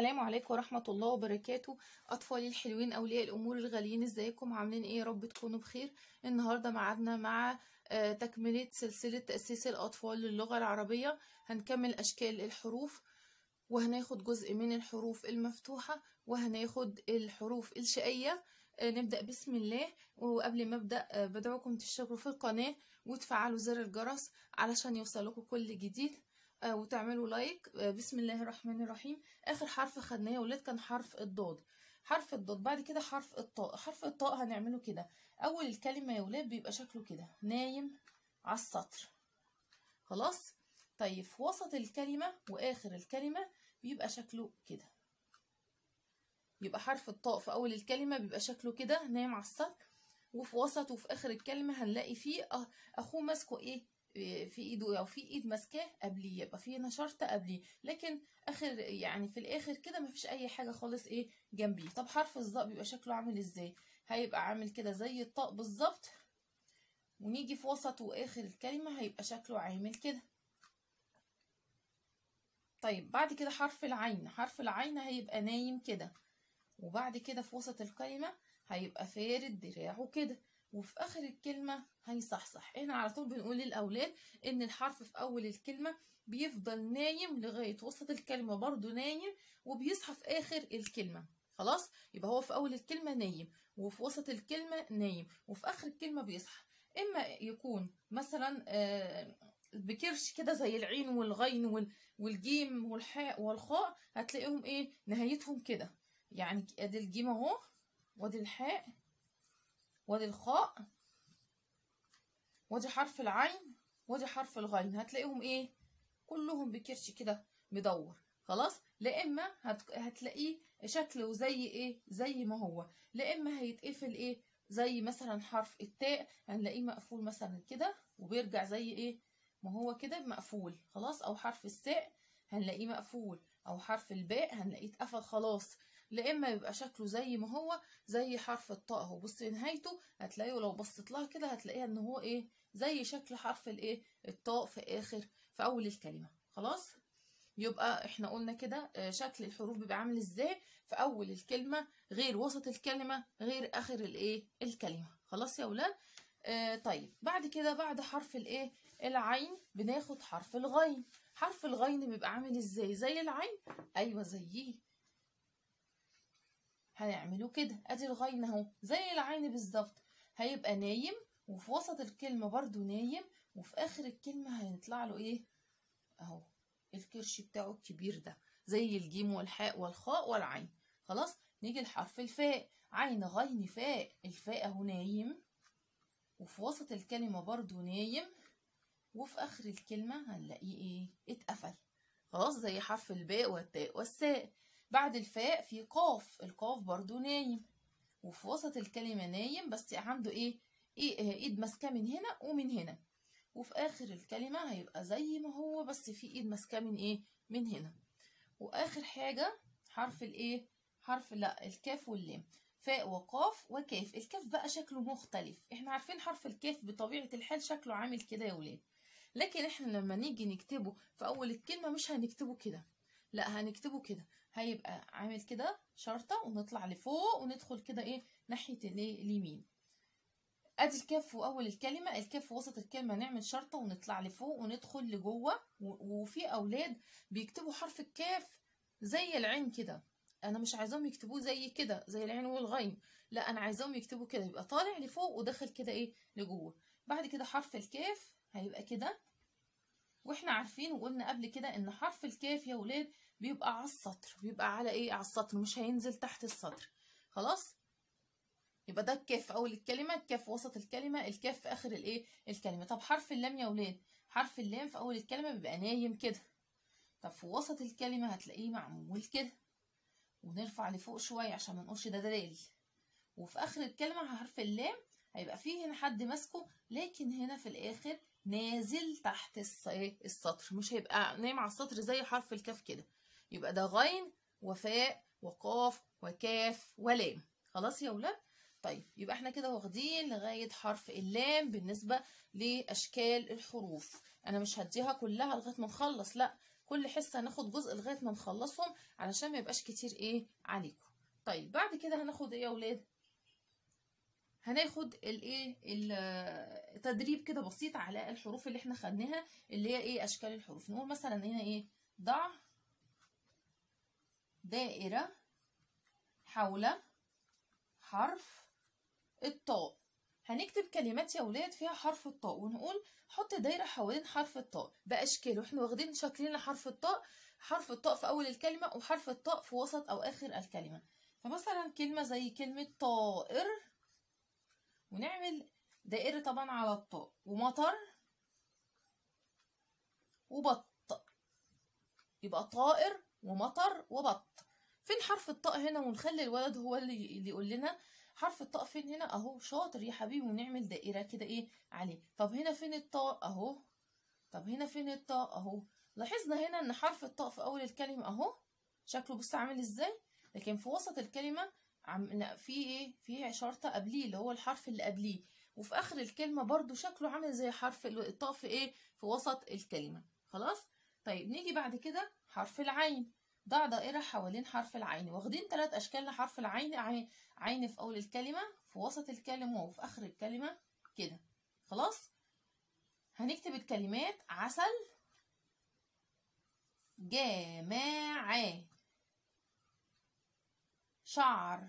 السلام عليكم ورحمة الله وبركاته أطفالي الحلوين أولياء الأمور الغاليين ازيكم عاملين ايه يا رب تكونوا بخير النهاردة معادنا مع آه، تكملة سلسلة تأسيس الأطفال للغة العربية هنكمل أشكال الحروف وهناخد جزء من الحروف المفتوحة وهناخد الحروف الشقية آه، نبدأ بسم الله وقبل ما أبدأ آه، بدعوكم تشتركوا في القناة وتفعلوا زر الجرس علشان يوصلكوا كل جديد آه، وتعملوا لايك آه، بسم الله الرحمن الرحيم اخر حرف خدناه يا ولاد كان حرف الضاد حرف الضاد بعد كده حرف الطاء حرف الطاء هنعمله كده اول الكلمه يا ولاد بيبقى شكله كده نايم على السطر خلاص طيب في وسط الكلمه واخر الكلمه بيبقى شكله كده يبقى حرف الطاء في اول الكلمه بيبقى شكله كده نايم على السطر وفي وسط وفي اخر الكلمه هنلاقي فيه أه- اخوه ماسكه ايه في ايده او في ايد ماسكاه قبليه يبقى في هنا شرطه قبليه لكن اخر يعني في الاخر كده مفيش اي حاجه خالص ايه جنبيه طب حرف الظاء بيبقى شكله عامل ازاي هيبقى عامل كده زي الطاء بالظبط ونيجي في وسط واخر الكلمه هيبقى شكله عامل كده طيب بعد كده حرف العين حرف العين هيبقى نايم كده وبعد كده في وسط الكلمه هيبقى فارد دراعه كده وفي اخر الكلمه هيصحصح احنا على طول بنقول للاولاد ان الحرف في اول الكلمه بيفضل نايم لغايه وسط الكلمه برضو نايم وبيصحى في اخر الكلمه خلاص يبقى هو في اول الكلمه نايم وفي وسط الكلمه نايم وفي اخر الكلمه بيصحى اما يكون مثلا آه، بكرش كده زي العين والغين وال- والجيم والحاء والخاء هتلاقيهم ايه نهايتهم كده يعني ادي الجيم اهو وادي الحاء وادي الخاء وادي حرف العين وادي حرف الغين هتلاقيهم ايه كلهم بكرش كده مدور خلاص لا اما هت... هتلاقيه شكله زي ايه زي ما هو لا اما هيتقفل ايه زي مثلا حرف التاء هنلاقيه مقفول مثلا كده وبيرجع زي ايه ما هو كده مقفول خلاص او حرف الساء هنلاقيه مقفول او حرف الباء هنلاقيه اتقفل خلاص لا اما يبقى شكله زي ما هو زي حرف الطاء اهو بص نهايته هتلاقيه لو بصيت لها كده هتلاقيها ان هو ايه زي شكل حرف الايه الطاء في اخر في اول الكلمه خلاص يبقى احنا قلنا كده آه، شكل الحروف بيبقى عامل ازاي في اول الكلمه غير وسط الكلمه غير اخر الايه الكلمه خلاص يا اولاد آه طيب بعد كده بعد حرف الايه العين بناخد حرف الغين حرف الغين بيبقى عامل ازاي زي العين ايوه زيه هنعمله كده ادي الغين اهو زي العين بالظبط هيبقى نايم وفي وسط الكلمة برضو نايم وفي آخر الكلمة هيطلع له إيه أهو الكرش بتاعه الكبير ده زي الجيم والحاء والخاء والعين خلاص نيجي لحرف الفاء عين غين فاء الفاء أهو نايم وفي وسط الكلمة برضو نايم وفي آخر الكلمة هنلاقيه إيه اتقفل خلاص زي حرف الباء والتاء والساء بعد الفاء في قاف القاف برضو نايم وفي وسط الكلمة نايم بس عنده ايه إيه- آه، ايد ماسكاه من هنا ومن هنا وفي اخر الكلمة هيبقى زي ما هو بس في ايد ماسكاه من ايه من هنا واخر حاجة حرف الايه حرف لا الكاف واللام فاء وقاف وكاف الكاف بقى شكله مختلف احنا عارفين حرف الكاف بطبيعة الحال شكله عامل كده يا ولاد لكن احنا لما نيجي نكتبه في اول الكلمة مش هنكتبه كده لا هنكتبه كده هيبقى عامل كده شرطة ونطلع لفوق وندخل كده ايه ناحية الايه اليمين ادي الكاف في اول الكلمة الكاف في وسط الكلمة نعمل شرطة ونطلع لفوق وندخل لجوه و- وفي اولاد بيكتبوا حرف الكاف زي العين كده انا مش عايزاهم يكتبوه زي كده زي العين والغين لا انا عايزاهم يكتبوا كده يبقى طالع لفوق وداخل كده ايه لجوه بعد كده حرف الكاف هيبقى كده واحنا عارفين وقلنا قبل كده ان حرف الكاف يا ولاد بيبقى على السطر بيبقى على ايه على السطر مش هينزل تحت السطر خلاص يبقى ده الكاف في اول الكلمه الكاف في وسط الكلمه الكاف في اخر الايه الكلمه طب حرف اللام يا ولاد حرف اللام في اول الكلمه بيبقى نايم كده طب في وسط الكلمه هتلاقيه معمول كده ونرفع لفوق شويه عشان ما نقولش ده دلال وفي اخر الكلمه حرف اللام هيبقى فيه هنا حد ماسكه لكن هنا في الاخر نازل تحت الس- إيه؟ السطر مش هيبقى نايم على السطر زي حرف الكاف كده يبقى ده غين وفاء وقاف وكاف ولام خلاص يا ولاد طيب يبقى احنا كده واخدين لغاية حرف اللام بالنسبة لأشكال الحروف أنا مش هديها كلها لغاية ما نخلص لا كل حصه هناخد جزء لغايه ما نخلصهم علشان ما يبقاش كتير ايه عليكم طيب بعد كده هناخد ايه يا اولاد هناخد الايه ال- تدريب كده بسيط على الحروف اللي احنا خدناها اللي هي ايه اشكال الحروف نقول مثلا هنا ايه ضع دائره حول حرف الطاء هنكتب كلمات يا ولاد فيها حرف الطاء ونقول حط دايرة حوالين حرف الطاء بأشكاله احنا واخدين شكلين لحرف الطاء حرف الطاء في أول الكلمة وحرف الطاء في وسط أو آخر الكلمة فمثلا كلمة زي كلمة طائر ونعمل دائرة طبعا على الطاء ومطر وبط يبقى طائر ومطر وبط فين حرف الطاء هنا ونخلي الولد هو اللي اللي يقول لنا حرف الطاء فين هنا اهو شاطر يا حبيبي ونعمل دائره كده ايه عليه طب هنا فين الطاء اهو طب هنا فين الطاء اهو لاحظنا هنا ان حرف الطاء في اول الكلمه اهو شكله بص عامل ازاي لكن في وسط الكلمه عم في ايه في شرطه قبليه اللي هو الحرف اللي قبليه وفي اخر الكلمه برضو شكله عامل زي حرف الطاء في ايه في وسط الكلمه خلاص طيب نيجي بعد كده حرف العين ضع دائرة حوالين حرف العين واخدين ثلاث أشكال لحرف العين عين عين في أول الكلمة في وسط الكلمة وفي آخر الكلمة كده خلاص هنكتب الكلمات عسل جماعة شعر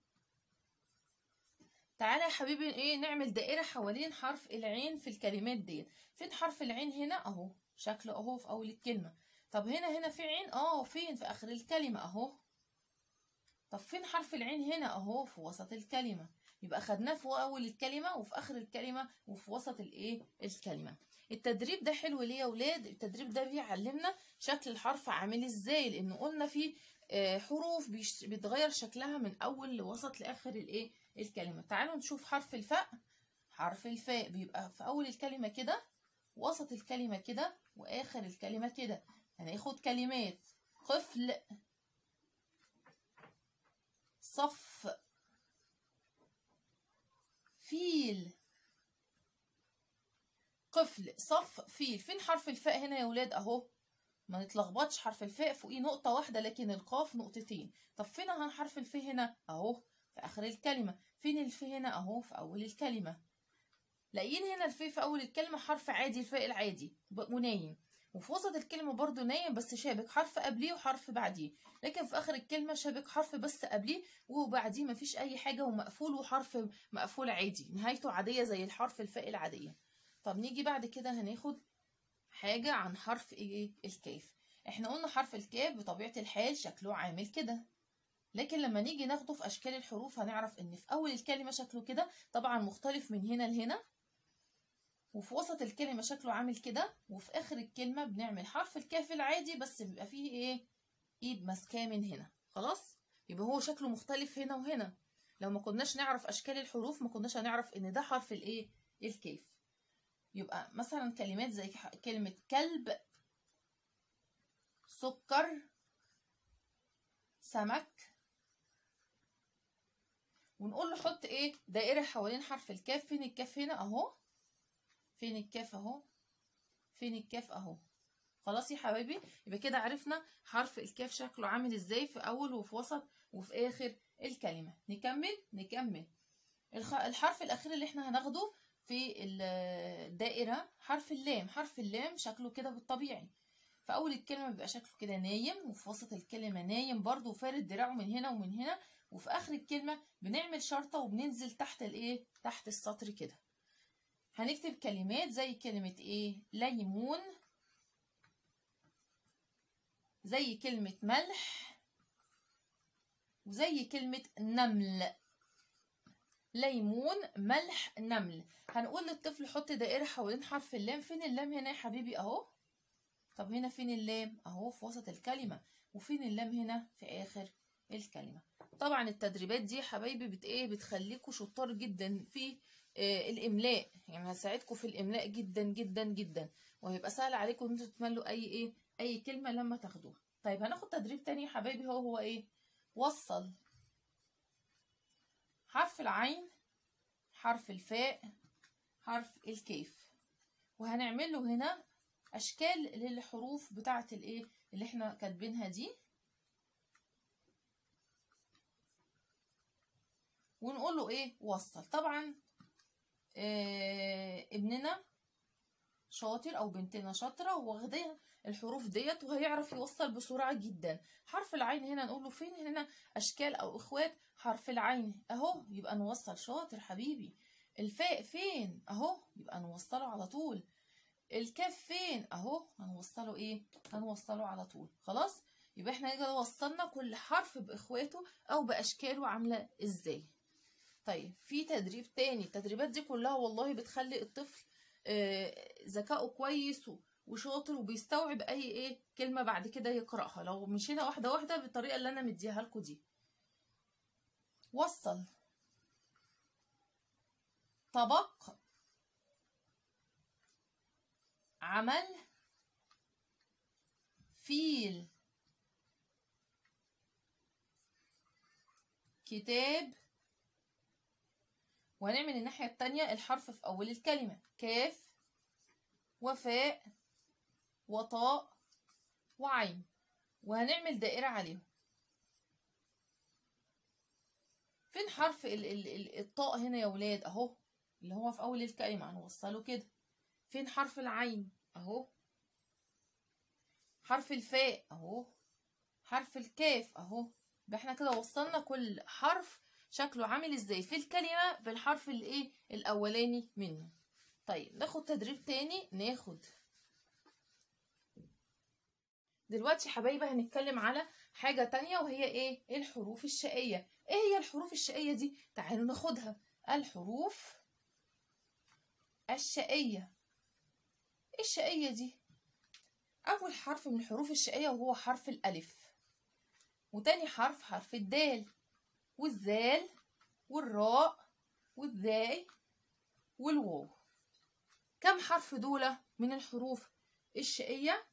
تعالى يا حبيبي ايه نعمل دائرة حوالين حرف العين في الكلمات دي فين حرف العين هنا اهو شكله اهو في اول الكلمة طب هنا هنا في عين اه فين في اخر الكلمة اهو طب فين حرف العين هنا اهو في وسط الكلمة يبقى خدناه في اول الكلمة وفي اخر الكلمة وفي وسط الايه الكلمة التدريب ده حلو ليه يا ولاد التدريب ده بيعلمنا شكل الحرف عامل ازاي لان قلنا في آه، حروف بيش- بيتغير شكلها من اول لوسط لاخر الايه الكلمة تعالوا نشوف حرف الفاء حرف الفاء بيبقى في اول الكلمة كده وسط الكلمة كده واخر الكلمة كده هناخد كلمات قفل صف فيل قفل صف فيل فين حرف الفاء هنا يا ولاد اهو ما نتلخبطش حرف الفاء فوقيه نقطة واحدة لكن القاف نقطتين طب فين هن حرف الف هنا اهو في اخر الكلمة فين الف هنا اهو في اول الكلمة لاقيين هنا الف في اول الكلمة حرف عادي الفاء العادي ب- ونايم وفي وسط الكلمة برضو نايم بس شابك حرف قبليه وحرف بعديه لكن في آخر الكلمة شابك حرف بس قبليه وبعديه مفيش أي حاجة ومقفول وحرف مقفول عادي نهايته عادية زي الحرف الفاء العادية طب نيجي بعد كده هناخد حاجة عن حرف ايه الكاف احنا قلنا حرف الكاف بطبيعة الحال شكله عامل كده لكن لما نيجي ناخده في أشكال الحروف هنعرف إن في أول الكلمة شكله كده طبعا مختلف من هنا لهنا وفي وسط الكلمة شكله عامل كده وفي آخر الكلمة بنعمل حرف الكاف العادي بس بيبقى فيه إيه إيد ماسكاه من هنا خلاص يبقى هو شكله مختلف هنا وهنا لو ما كناش نعرف أشكال الحروف ما كناش هنعرف إن ده حرف الإيه الكاف يبقى مثلا كلمات زي ح- كلمة كلب سكر سمك ونقول له حط ايه دائرة حوالين حرف الكاف فين الكاف هنا اهو فين الكاف اهو فين الكاف اهو خلاص يا حبايبي يبقى كده عرفنا حرف الكاف شكله عامل ازاي في اول وفي وسط وفي اخر الكلمة نكمل نكمل الخ- الحرف الاخير اللي احنا هناخده في ال- الدائرة حرف اللام حرف اللام شكله كده بالطبيعي في اول الكلمة بيبقى شكله كده نايم وفي وسط الكلمة نايم برضو وفارد دراعه من هنا ومن هنا وفي اخر الكلمة بنعمل شرطة وبننزل تحت الايه تحت السطر كده هنكتب كلمات زي كلمة ايه ليمون زي كلمة ملح وزي كلمة نمل ليمون ملح نمل هنقول للطفل حط دائرة حوالين حرف اللام فين اللام هنا يا حبيبي اهو طب هنا فين اللام اهو في وسط الكلمة وفين اللام هنا في اخر الكلمة طبعا التدريبات دي يا حبايبي بت ايه بتخليكوا شطار جدا في آه الاملاء يعني هتساعدكم في الاملاء جدا جدا جدا وهيبقى سهل عليكم ان انتوا تملوا اي ايه اي كلمة لما تاخدوها طيب هناخد تدريب تاني يا حبايبي هو هو ايه وصل حرف العين حرف الفاء حرف الكيف وهنعمل له هنا اشكال للحروف بتاعه الايه اللي احنا كاتبينها دي ونقول له ايه وصل طبعا آه ابننا شاطر او بنتنا شاطره واخدين الحروف ديت وهيعرف يوصل بسرعه جدا حرف العين هنا نقول له فين هنا اشكال او اخوات حرف العين اهو يبقى نوصل شاطر حبيبي الفاء فين اهو يبقى نوصله على طول الكاف فين اهو هنوصله ايه هنوصله على طول خلاص يبقى احنا كده وصلنا كل حرف باخواته او باشكاله عامله ازاي طيب في تدريب تاني التدريبات دي كلها والله بتخلي الطفل آه، ذكائه كويس و- وشاطر وبيستوعب اي ايه كلمه بعد كده يقراها لو مشينا واحده واحده بالطريقه اللي انا مديها لكم دي وصل طبق عمل فيل كتاب وهنعمل الناحية التانية الحرف في أول الكلمة كاف وفاء وطاء وعين وهنعمل دائرة عليهم فين حرف ال ال ال الطاء هنا يا ولاد اهو اللي هو في أول الكلمة هنوصله كده فين حرف العين اهو حرف الفاء اهو حرف الكاف اهو يبقى احنا كده وصلنا كل حرف شكله عامل ازاي في الكلمة بالحرف الايه الاولاني منه طيب ناخد تدريب تاني ناخد دلوقتي حبايبي هنتكلم على حاجة تانية وهي ايه الحروف الشقية ايه هي الحروف الشقية دي تعالوا ناخدها الحروف الشقية ايه الشقية دي اول حرف من الحروف الشقية وهو حرف الالف وتاني حرف حرف الدال والذال والراء والذاي والواو كم حرف دول من الحروف الشقية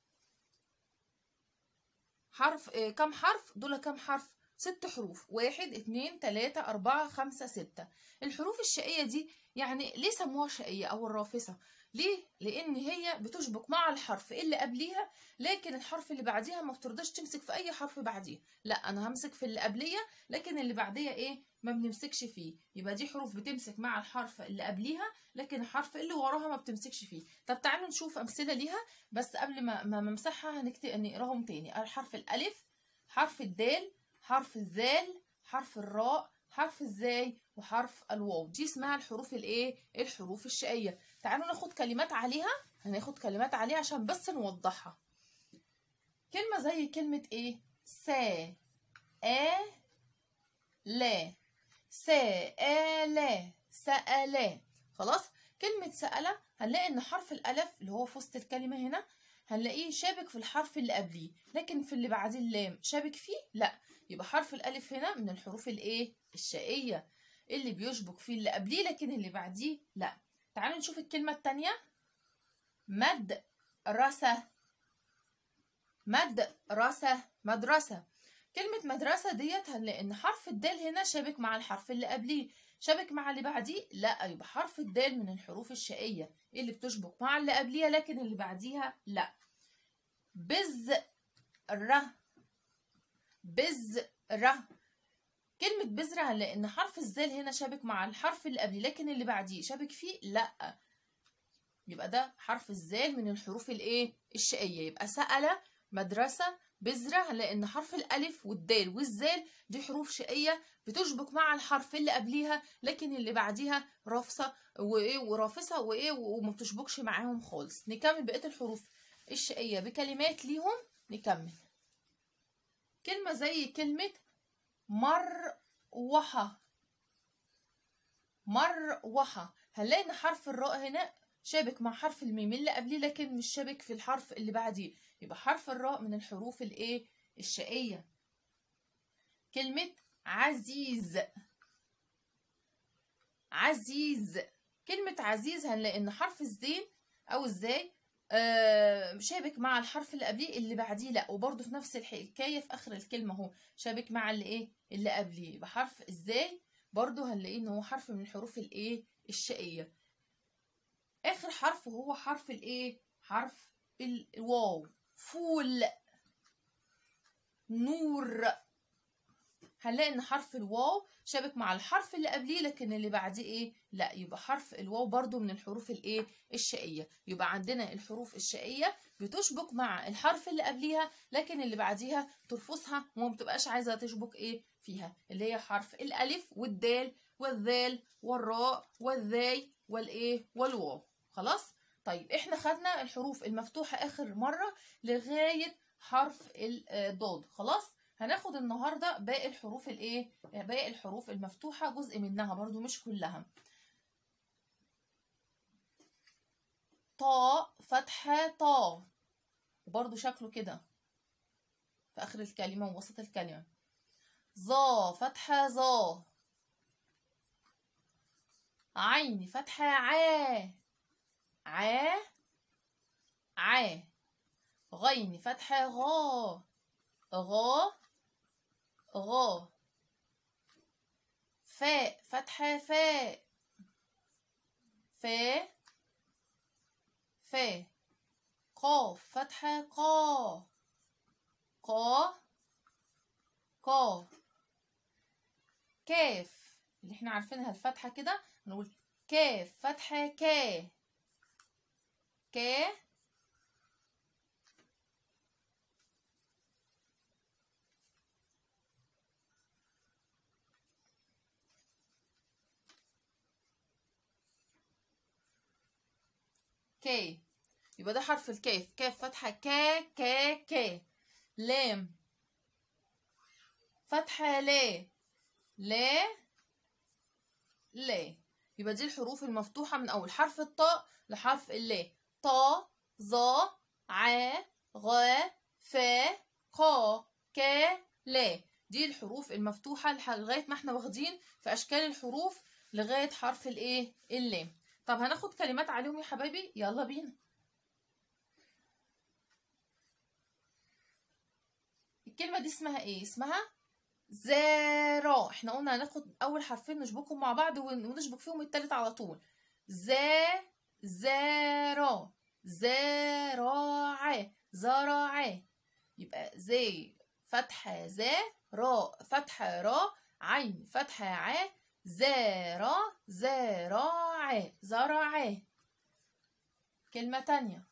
حرف آه، كم حرف دول كم حرف ست حروف واحد اتنين تلاتة أربعة خمسة ستة الحروف الشقية دي يعني ليه سموها شقية أو الرافصة ليه؟ لأن هي بتشبك مع الحرف اللي قبليها لكن الحرف اللي بعديها ما بترضاش تمسك في أي حرف بعديه لا أنا همسك في اللي قبليه لكن اللي بعديها إيه؟ ما بنمسكش فيه يبقى دي حروف بتمسك مع الحرف اللي قبليها لكن الحرف اللي وراها ما بتمسكش فيه طب تعالوا نشوف أمثلة ليها بس قبل ما ما نمسحها هنكتب نقراهم تاني الحرف الألف حرف الدال حرف الذال حرف الراء حرف الزاي وحرف الواو دي اسمها الحروف الايه الحروف الشقيه تعالوا ناخد كلمات عليها هناخد كلمات عليها عشان بس نوضحها كلمه زي كلمه ايه سا آ لا سا آ لا سألا خلاص كلمة سأل هنلاقي ان حرف الألف اللي هو في وسط الكلمة هنا هنلاقيه شابك في الحرف اللي قبليه لكن في اللي بعديه اللام شابك فيه لا يبقى حرف الألف هنا من الحروف الايه الشقية اللي بيشبك فيه اللي قبليه لكن اللي بعديه لا تعالوا نشوف الكلمة التانية مد رسة مد رسة مدرسة كلمة مدرسة ديت هنلاقي ان حرف الدال هنا شابك مع الحرف اللي قبليه شابك مع اللي بعديه لا يبقى حرف الدال من الحروف الشقية اللي بتشبك مع اللي قبليها لكن اللي بعديها لا بز ر بذرة كلمة بذرة هنلاقي ان حرف الزال هنا شابك مع الحرف اللي قبليه لكن اللي بعديه شابك فيه لا يبقى ده حرف الزال من الحروف الايه الشقية يبقى سأل مدرسة بذرة هنلاقي ان حرف الالف والدال والزال دي حروف شقية بتشبك مع الحرف اللي قبليها لكن اللي بعديها رافصة وايه ورافصة وايه وما بتشبكش معاهم خالص نكمل بقية الحروف الشقية بكلمات ليهم نكمل كلمة زي كلمة مروحة مروحة هنلاقي ان حرف الراء هنا شابك مع حرف الميم اللي قبليه لكن مش شابك في الحرف اللي بعديه يبقى حرف الراء من الحروف الايه الشقية كلمة عزيز عزيز كلمة عزيز هنلاقي ان حرف الزين او الزاي آه شابك مع الحرف اللي قبليه اللي بعديه لا وبرده في نفس الحكايه في اخر الكلمه اهو شابك مع اللي ايه اللي قبليه يبقى حرف ازاي برده هنلاقيه ان هو حرف من الحروف الايه الشقيه اخر حرف هو حرف الايه حرف الواو فول نور هنلاقي ان حرف الواو شابك مع الحرف اللي قبليه لكن اللي بعديه ايه لا يبقى حرف الواو برضو من الحروف الايه الشقيه يبقى عندنا الحروف الشقيه بتشبك مع الحرف اللي قبليها لكن اللي بعديها ترفضها وما بتبقاش عايزه تشبك ايه فيها اللي هي حرف الالف والدال والذال والراء والذاي والايه والواو خلاص طيب احنا خدنا الحروف المفتوحه اخر مره لغايه حرف الضاد خلاص هناخد النهارده باقي الحروف الايه باقي الحروف المفتوحه جزء منها برضو مش كلها طاء فتحه طا وبرضو شكله كده في اخر الكلمه ووسط الكلمه ظا فتحه ظا عين فتحه عا عا عا غين فتحه غا غا غا فاء فتحة فاء فاء فاء قاف فتحة قا قا قا كاف اللي احنا عارفينها الفتحة كده نقول كاف فتحة كا كا كي يبقى ده حرف الكاف كاف فتحة كا كا كا لام فتحة لا لا لا يبقى دي الحروف المفتوحة من أول حرف الطاء لحرف اللا طا ظا ع غ ف قا كا لا دي الحروف المفتوحة لغاية ما احنا واخدين في أشكال الحروف لغاية حرف الايه اللام طب هناخد كلمات عليهم يا حبايبي يلا بينا الكلمة دي اسمها ايه اسمها زارا احنا قلنا هناخد اول حرفين نشبكهم مع بعض ونشبك فيهم التالت على طول زا زارا زراع زراع يبقى زي فتحة زا را فتحة را عين فتحة ع زارا زراع زرع كلمة تانية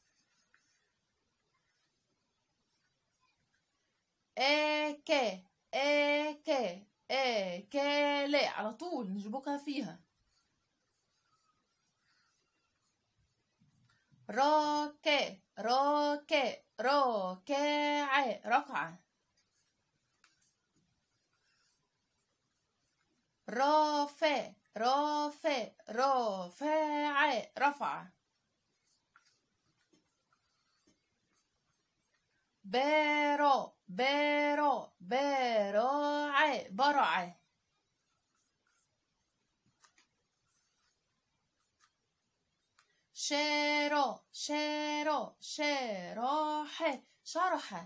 آكا آكا آكلا على طول نشبكها فيها راكا راكا راكع ركعة رافع رافع رافع رفع بارا بارا باراع برع شارع شارع شراح شرح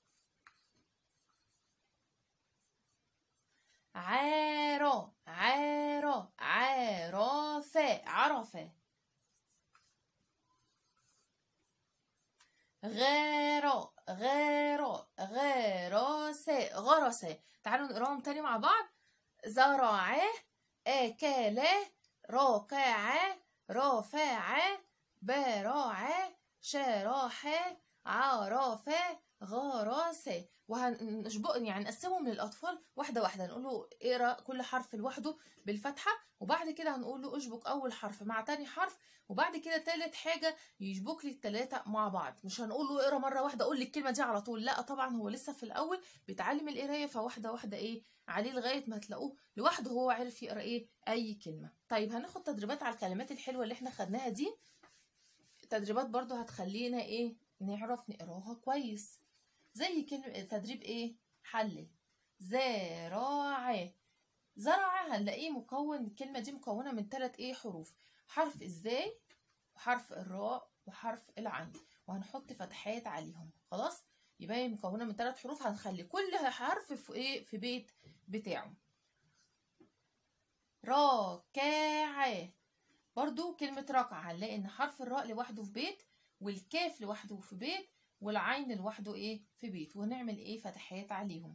عارة عارة عرفة عرفة غارة غارة غراسة غرسة تعالوا نقراهم تاني مع بعض زرع أكل ركع رفع براع شراح عرف غرس وهنشبق يعني نقسمهم للاطفال واحده واحده نقول له اقرا كل حرف لوحده بالفتحه وبعد كده هنقول له اشبك اول حرف مع تاني حرف وبعد كده تالت حاجه يشبك لي التلاته مع بعض مش هنقول له اقرا مره واحده قول لي الكلمه دي على طول لا طبعا هو لسه في الاول بيتعلم القرايه فواحده واحده ايه عليه لغايه ما تلاقوه لوحده هو عرف يقرا ايه اي كلمه طيب هناخد تدريبات على الكلمات الحلوه اللي احنا خدناها دي تدريبات برضو هتخلينا ايه نعرف نقراها كويس زي كلمة تدريب ايه حلل زراعة زرع هنلاقيه مكون الكلمة دي مكونة من ثلاث ايه حروف حرف ازاي وحرف الراء وحرف العين وهنحط فتحات عليهم خلاص يبقى هي مكونة من ثلاث حروف هنخلي كل حرف في ايه في بيت بتاعه راكعة برضو كلمة ركعة هنلاقي ان حرف الراء لوحده في بيت والكاف لوحده في بيت والعين لوحده ايه في بيت ونعمل ايه فتحات عليهم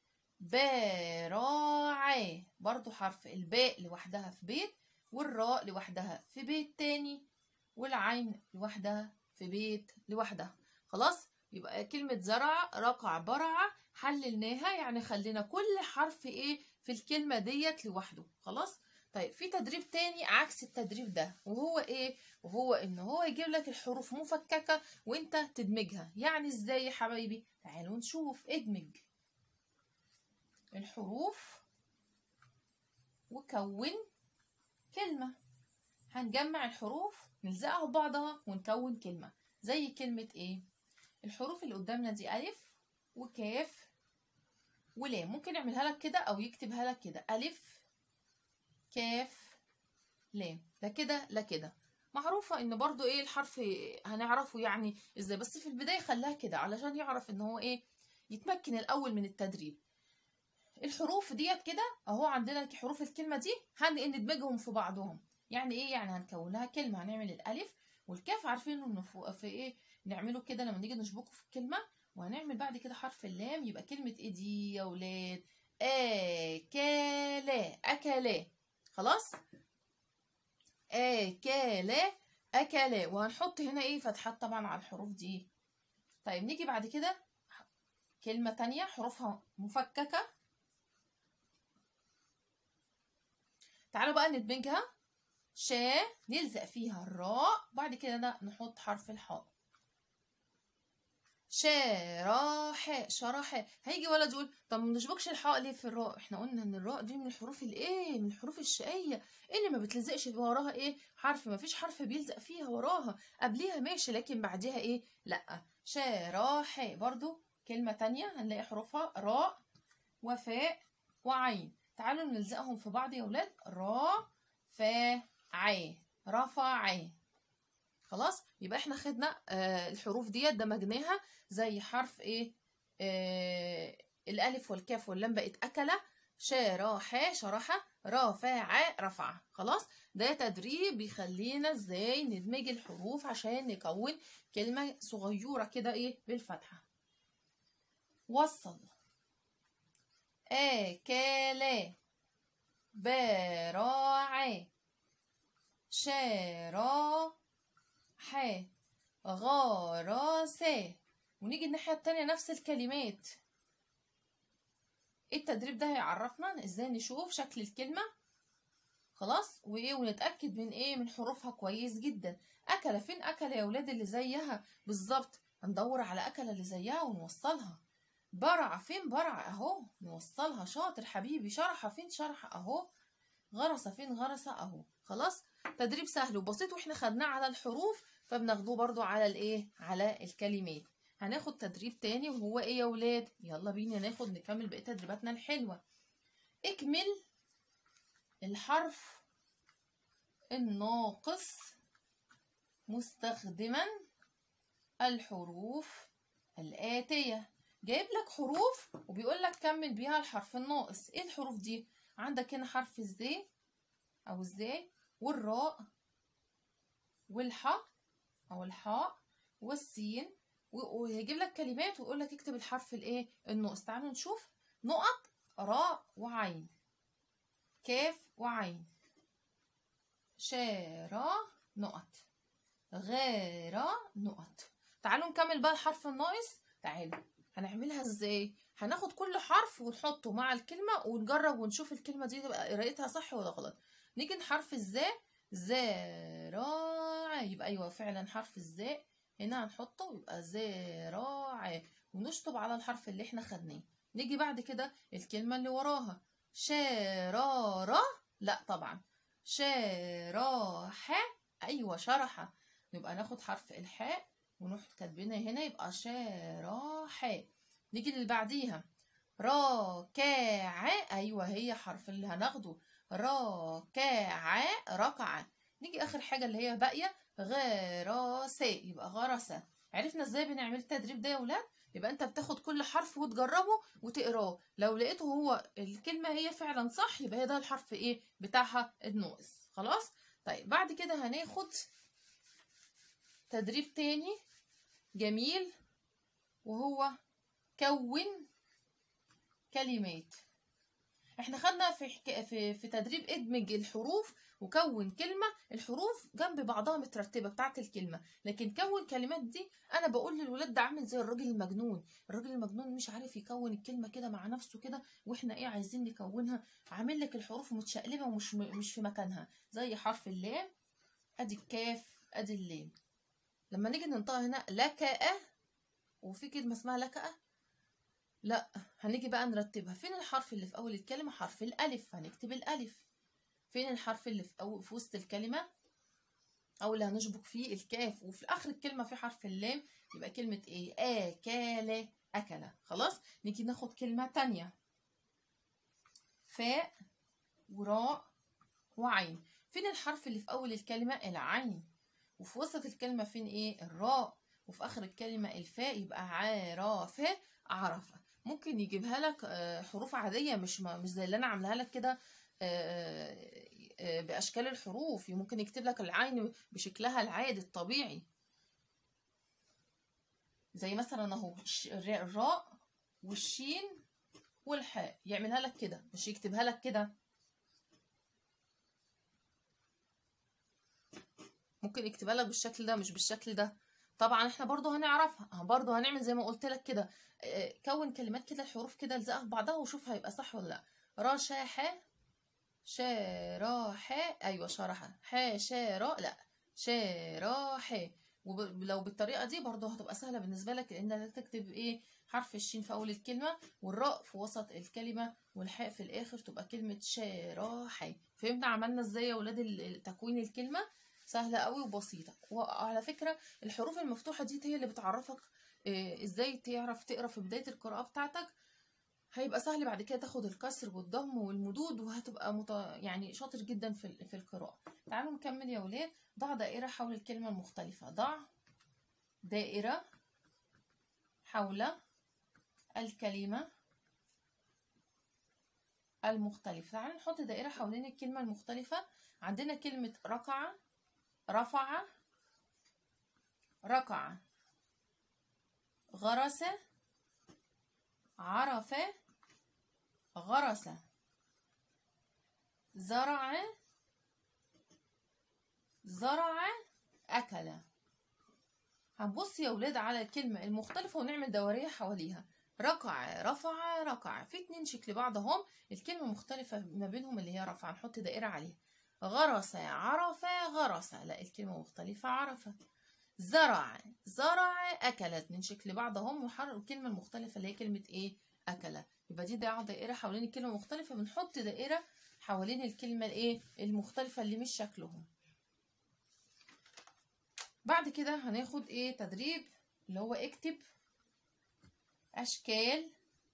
باراعة برضو حرف الباء لوحدها في بيت والراء لوحدها في بيت تاني والعين لوحدها في بيت لوحدها خلاص يبقى كلمة زرع رقع برع حللناها يعني خلينا كل حرف ايه في الكلمة ديت لوحده خلاص طيب في تدريب تاني عكس التدريب ده وهو ايه وهو ان هو يجيب لك الحروف مفككة وانت تدمجها يعني ازاي يا حبايبي تعالوا نشوف ادمج الحروف وكون كلمة هنجمع الحروف نلزقها ببعضها ونكون كلمة زي كلمة ايه الحروف اللي قدامنا دي ألف وكاف ولام ممكن يعملها لك كده أو يكتبها لك كده ألف كاف لام لا كده لا كده معروفة ان برضو ايه الحرف هنعرفه يعني ازاي بس في البداية خلاها كده علشان يعرف ان هو ايه يتمكن الاول من التدريب الحروف ديت كده اهو عندنا حروف الكلمة دي هندمجهم في بعضهم يعني ايه يعني هنكون لها كلمة هنعمل الالف والكاف عارفين انه في, في ايه نعمله كده لما نيجي نشبكه في الكلمة وهنعمل بعد كده حرف اللام يبقى كلمة ايه دي يا ولاد اكلا اكلا خلاص اكلا اكلا وهنحط هنا ايه فتحات طبعا على الحروف دي طيب نيجي بعد كده كلمة تانية حروفها مفككة تعالوا بقى ندمجها شا نلزق فيها الراء بعد كده نحط حرف الحاء شراح شرح هيجي ولد يقول طب ما نشبكش الحاء ليه في الراء احنا قلنا ان الراء دي من الحروف الايه من الحروف الشقيه اللي ما بتلزقش وراها ايه حرف ما فيش حرف بيلزق فيها وراها قبليها ماشي لكن بعديها ايه لا شراح برضو كلمه تانية هنلاقي حروفها راء وفاء وعين تعالوا نلزقهم في بعض يا ولاد را فا عين رفع عين خلاص يبقى احنا خدنا آه الحروف ديت دمجناها زي حرف ايه آه الالف والكاف واللام بقت اكله شرح شرح رفع رفع خلاص ده تدريب بيخلينا ازاي ندمج الحروف عشان نكون كلمه صغيره كده ايه بالفتحه وصل اكل براع شرا ح غرس ونيجي الناحية التانية نفس الكلمات التدريب ده هيعرفنا ازاي نشوف شكل الكلمة خلاص وايه ونتأكد من ايه من حروفها كويس جدا أكلة فين أكلة يا ولاد اللي زيها بالظبط هندور على أكلة اللي زيها ونوصلها برع فين برع اهو نوصلها شاطر حبيبي شرحة فين شرحة اهو غرسة فين غرسة اهو خلاص تدريب سهل وبسيط واحنا خدناه على الحروف فبناخدوه برضو على الايه على الكلمات هناخد تدريب تاني وهو ايه يا ولاد يلا بينا ناخد نكمل بقية تدريباتنا الحلوة اكمل الحرف الناقص مستخدما الحروف الآتية جايب لك حروف وبيقول لك كمل بيها الحرف الناقص ايه الحروف دي عندك هنا حرف الزي او الزاي والراء والحاء او الحاء والسين ويجيب لك كلمات ويقول لك اكتب الحرف الايه الناقص تعالوا نشوف نقط راء وعين كاف وعين شارع نقط غير نقط تعالوا نكمل بقى الحرف الناقص تعالوا هنعملها ازاي هناخد كل حرف ونحطه مع الكلمة ونجرب ونشوف الكلمة دي تبقى قرايتها صح ولا غلط نيجي حرف الزاء زراع يبقى ايوه فعلا حرف الزاء هنا هنحطه يبقى زراع ونشطب على الحرف اللي احنا خدناه نيجي بعد كده الكلمة اللي وراها شرارة لا طبعا شراحة ايوه شرحة يبقى ناخد حرف الحاء ونروح كاتبينها هنا يبقى شراحة نيجي اللي بعديها راكع ايوه هي حرف اللي هناخده راكع ركع نيجي اخر حاجه اللي هي باقيه غراسة يبقى غرسة عرفنا ازاي بنعمل التدريب ده يا ولاد يبقى انت بتاخد كل حرف وتجربه وتقراه لو لقيته هو الكلمه هي فعلا صح يبقى هي ده الحرف ايه بتاعها الناقص خلاص طيب بعد كده هناخد تدريب تاني جميل وهو كون كلمات احنا خدنا في حك... في في تدريب ادمج الحروف وكون كلمة الحروف جنب بعضها مترتبة بتاعت الكلمة لكن كون كلمات دي أنا بقول للولاد ده عامل زي الراجل المجنون الراجل المجنون مش عارف يكون الكلمة كده مع نفسه كده وإحنا إيه عايزين نكونها عامل لك الحروف متشقلبة ومش م... مش في مكانها زي حرف اللام أدي الكاف أدي اللام لما نيجي ننطق هنا لكأ وفي كلمة اسمها لكأ لا هنيجي بقى نرتبها فين الحرف اللي في أول الكلمة حرف الألف هنكتب الألف فين الحرف اللي في, أو في وسط الكلمة أو اللي هنشبك فيه الكاف وفي آخر الكلمة في حرف اللام يبقى كلمة إيه آكل أكل خلاص نيجي ناخد كلمة تانية فاء وراء وعين فين الحرف اللي في أول الكلمة العين وفي وسط الكلمة فين إيه الراء وفي آخر الكلمة الفاء يبقى عرفة عرفة ممكن يجيبها لك حروف عادية مش مش زي اللي أنا عاملاها لك كده بأشكال الحروف ممكن يكتب لك العين بشكلها العادي الطبيعي زي مثلا اهو الراء والشين والحاء يعملها لك كده مش يكتبها لك كده ممكن يكتبها لك بالشكل ده مش بالشكل ده طبعا احنا برضو هنعرفها برضو هنعمل زي ما قلت لك كده كون كلمات كده الحروف كده الزقها في بعضها وشوف هيبقى صح ولا لا را شا ح شا ح ايوه شرح ح شا را لا شا را ح ولو بالطريقه دي برضو هتبقى سهله بالنسبه لك لان تكتب ايه حرف الشين في اول الكلمه والراء في وسط الكلمه والحاء في الاخر تبقى كلمه شراح فهمنا عملنا ازاي يا ولاد تكوين الكلمه سهله قوي وبسيطه وعلى فكره الحروف المفتوحه دي هي اللي بتعرفك ازاي تعرف تقرا في بدايه القراءه بتاعتك هيبقى سهل بعد كده تاخد الكسر والضم والمدود وهتبقى مت... يعني شاطر جدا في في القراءه تعالوا نكمل يا ولاد ضع دائره حول الكلمه المختلفه ضع دائره حول الكلمه المختلفه تعالوا نحط دائره حوالين الكلمه المختلفه عندنا كلمه ركع رفع ركع غرس عرف غرس زرع زرع أكل هنبص يا ولاد على الكلمة المختلفة ونعمل دورية حواليها ركع رفع ركع في اتنين شكل بعض اهم الكلمة مختلفة ما بينهم اللي هي رفع نحط دائرة عليها غرس عرف غرس لا الكلمة مختلفة عرف زرع زرع أكلت من شكل بعض هم وحرر الكلمة المختلفة اللي هي كلمة إيه أكل يبقى دي دائرة حوالين الكلمة المختلفة بنحط دائرة حوالين الكلمة الإيه المختلفة اللي مش شكلهم بعد كده هناخد إيه تدريب اللي هو اكتب أشكال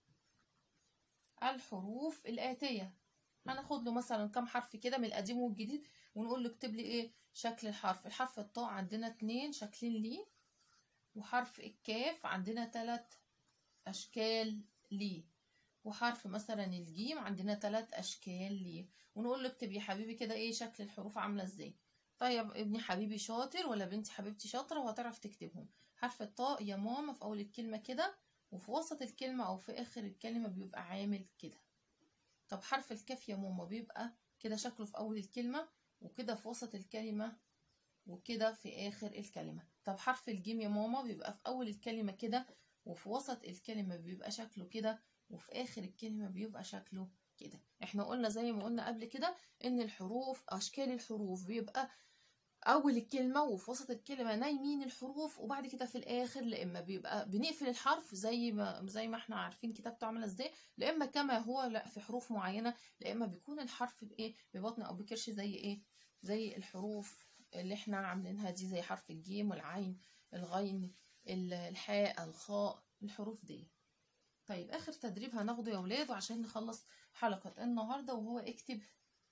الحروف الآتية هناخد له مثلا كام حرف كده من القديم والجديد ونقول له اكتب لي ايه شكل الحرف الحرف الطاء عندنا اتنين شكلين ليه وحرف الكاف عندنا تلات اشكال ليه وحرف مثلا الجيم عندنا تلات اشكال ليه ونقول له اكتب يا حبيبي كده ايه شكل الحروف عامله ازاي طيب ابني حبيبي شاطر ولا بنتي حبيبتي شاطره وهتعرف تكتبهم حرف الطاء يا ماما في اول الكلمه كده وفي وسط الكلمه او في اخر الكلمه بيبقى عامل كده طب حرف الكاف يا ماما بيبقى كده شكله في أول الكلمة وكده في وسط الكلمة وكده في آخر الكلمة طب حرف الجيم يا ماما بيبقى في أول الكلمة كده وفي وسط الكلمة بيبقى شكله كده وفي آخر الكلمة بيبقى شكله كده احنا قلنا زي ما قلنا قبل كده ان الحروف أشكال الحروف بيبقى أول الكلمة وفي وسط الكلمة نايمين الحروف وبعد كده في الآخر لإما بيبقى بنقفل الحرف زي ما زي ما احنا عارفين كتابته عاملة ازاي لإما كما هو لا في حروف معينة لإما بيكون الحرف بإيه ببطن أو بكرش زي إيه زي الحروف اللي احنا عاملينها دي زي حرف الجيم والعين الغين الحاء الخاء الحروف دي طيب آخر تدريب هناخده يا ولاد وعشان نخلص حلقة النهاردة وهو اكتب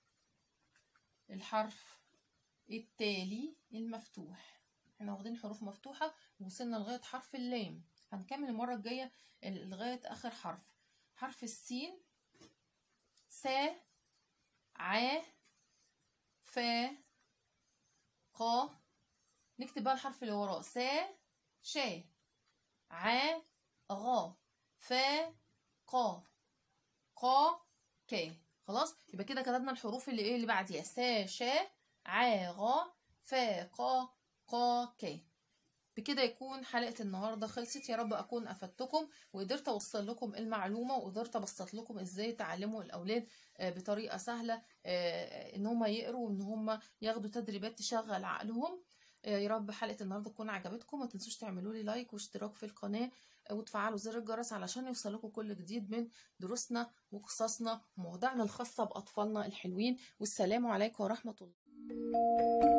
الحرف التالي المفتوح احنا واخدين حروف مفتوحة ووصلنا لغاية حرف اللام هنكمل المرة الجاية لغاية آخر حرف حرف السين سا ع فا قا نكتب نكتب بقى الحرف اللي وراه سا شا ع غا فا قا قا ك خلاص يبقى كده كتبنا الحروف اللي ايه اللي بعديها سا شا ع غا فا قا قا ك بكده يكون حلقة النهاردة خلصت يا رب أكون أفدتكم وقدرت أوصل لكم المعلومة وقدرت أبسط لكم إزاي تعلموا الأولاد آه، بطريقة سهلة آه، إن هم يقروا وإن هم ياخدوا تدريبات تشغل عقلهم آه، يا رب حلقة النهاردة تكون عجبتكم ما تنسوش تعملوا لي لايك واشتراك في القناة آه، وتفعلوا زر الجرس علشان يوصلكم كل جديد من دروسنا وقصصنا ومواضيعنا الخاصة بأطفالنا الحلوين والسلام عليكم ورحمة الله